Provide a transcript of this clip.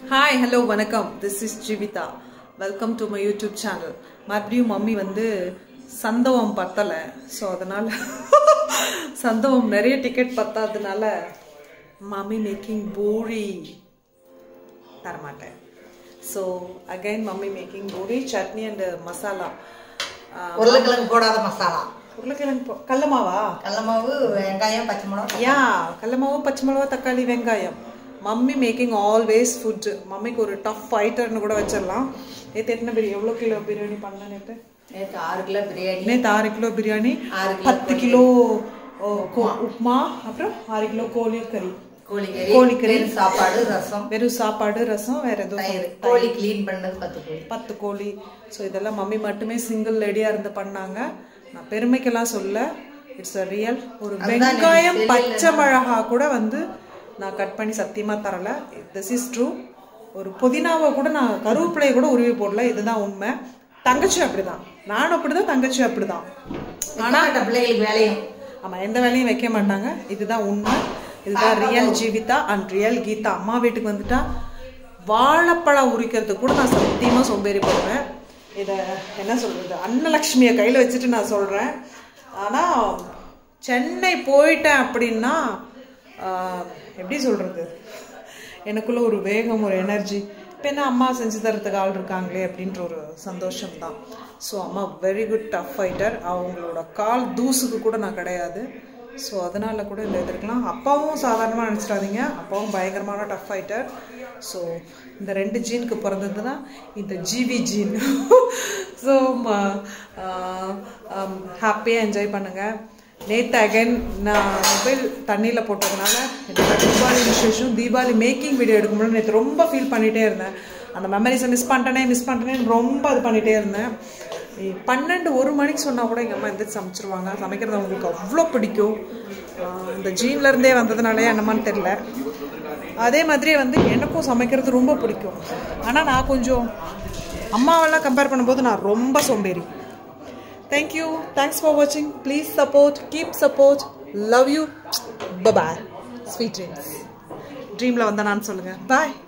Hi hello வணக்கம் this is Jeevitha welcome to my YouTube channel மறுபடியும் mummy வந்து சந்தவம் பத்தலை ஸோ அதனால் சந்தவம் நிறைய டிக்கெட் பத்தாததுனால மம்மி மேக்கிங் பூரி தரமாட்டேன் so again mummy making puri chutney and masala உருளைக்கிழங்கு போடாத மசாலா உருளைக்கிழங்கு போ- கடல மாவா கடல மாவு வெங்காயம் பச்சை மிளகா யா கடல மாவு பச்சை மிளகா தக்காளி வெங்காயம் மம்மி மேக்கிங் ஆல்வேஸ் ஃபுட் மம்மிக்கு ஒரு டஃப் ஃபைட்டர்னு கூட வச்சிடலாம் நேற்று எத்தனை பிரியாணி எவ்வளோ கிலோ பிரியாணி பண்ண நேற்று நேற்று ஆறு கிலோ பிரியாணி நேற்று ஆறு கிலோ பிரியாணி ஆறு கிலோ பத்து கிலோ ஓ, கோ- உப்புமா அப்புறம் ஆறு கிலோ கோழி கறி கோழிக்கறி கோழிக்கறி. வெறும் சாப்பாடு ரசம் வெறும் சாப்பாடு ரசம் வேற எதுவும் தயிர் கோழி க்ளீன் பண்ணது பத்து கோழி பத்து கோழி ஸோ இதெல்லாம் மம்மி மட்டுமே சிங்கிள் லேடியாக இருந்து பண்ணாங்க நான் பெருமைக்கெல்லாம் சொல்ல இட்ஸ் அ ரியல் ஒரு வெங்காயம் பச்சை மிளகா கூட வந்து நான் கட் பண்ணி சத்தியமா தரல திஸ் இஸ் ட்ரூ ஒரு புதினாவை கூட நான் கருவேப்பிலையை கூட உருவி போடல இதுதான் உண்மை தங்கச்சி அப்படிதான் நானும் அப்படிதான் தங்கச்சி அப்படிதான் ஆனா அந்த பிள்ளைகளுக்கு வேலையும் ஆமா எந்த வேலையும் வைக்க மாட்டாங்க இதுதான் உண்மை இதுதான் real Jeevitha and real Geetha அம்மா வீட்டுக்கு வந்துட்டா வாழைப்பழம் உரிக்கிறதுக்கு கூட நான் சத்தியமா சோம்பேறிப்படுவேன் இதை என்ன சொல்றது அன்னலக்ஷ்மியை கையில வச்சுட்டு நான் சொல்றேன் ஆனா சென்னை போயிட்டேன் அப்படின்னா ஆஹ், எப்படி சொல்றது எனக்குள்ள ஒரு வேகம் ஒரு எனர்ஜி இப்போ என்ன அம்மா செஞ்சு தரத்துக்கு ஆள் இருக்காங்களே அப்படின்ற ஒரு சந்தோஷம் தான் ஸோ அம்மா வெரி குட் டஃப் ஃபைட்டர் அவங்களோட கால் தூசுக்கு கூட நான் கிடையாது ஸோ அதனால கூட இந்த இது இருக்கலாம் அப்பாவும் சாதாரணமாக நினச்சிடாதீங்க அப்பாவும் பயங்கரமான டஃப் ஃபைட்டர் ஸோ இந்த ரெண்டு ஜீனுக்கு பிறந்தது தான் இந்த ஜிவி ஜீன் ஸோ ஹாப்பியாக என்ஜாய் பண்ணுங்கள் நேற்று அகைன் நான் மொபைல் தண்ணியில் போட்டதுனால என்னோட தீபாவளி விசேஷம் தீபாவளி மேக்கிங் வீடியோ எடுக்கும்போது நேற்று ரொம்ப ஃபீல் பண்ணிகிட்டே இருந்தேன் அந்த மெமரிஸை மிஸ் பண்ணிட்டேனே மிஸ் பண்ணிட்டேனேன்னு ரொம்ப இது பண்ணிகிட்டே இருந்தேன் இ- பன்னெண்டு ஒரு மணிக்கு சொன்னால் கூட எங்கள் அம்மா எந்திரிச்சு சமைச்சிருவாங்க சமைக்கிறது அவங்களுக்கு அவ்வளோ பிடிக்கும் ஆஹ் இந்த ஜீன்ல இருந்தே வந்ததுனாலே என்னமான்னு தெரில அதே மாதிரி வந்து எனக்கும் சமைக்கிறது ரொம்ப பிடிக்கும் ஆனால் நான் கொஞ்சம் அம்மாவெல்லாம் கம்பேர் பண்ணும்போது நான் ரொம்ப சோம்பேறி Thank you. Thanks for watching. Please support. Keep support. Love you. Bye bye. Sweet dreams. ட்ரீமில் வந்த நான் சொல்லுங்கள் பாய்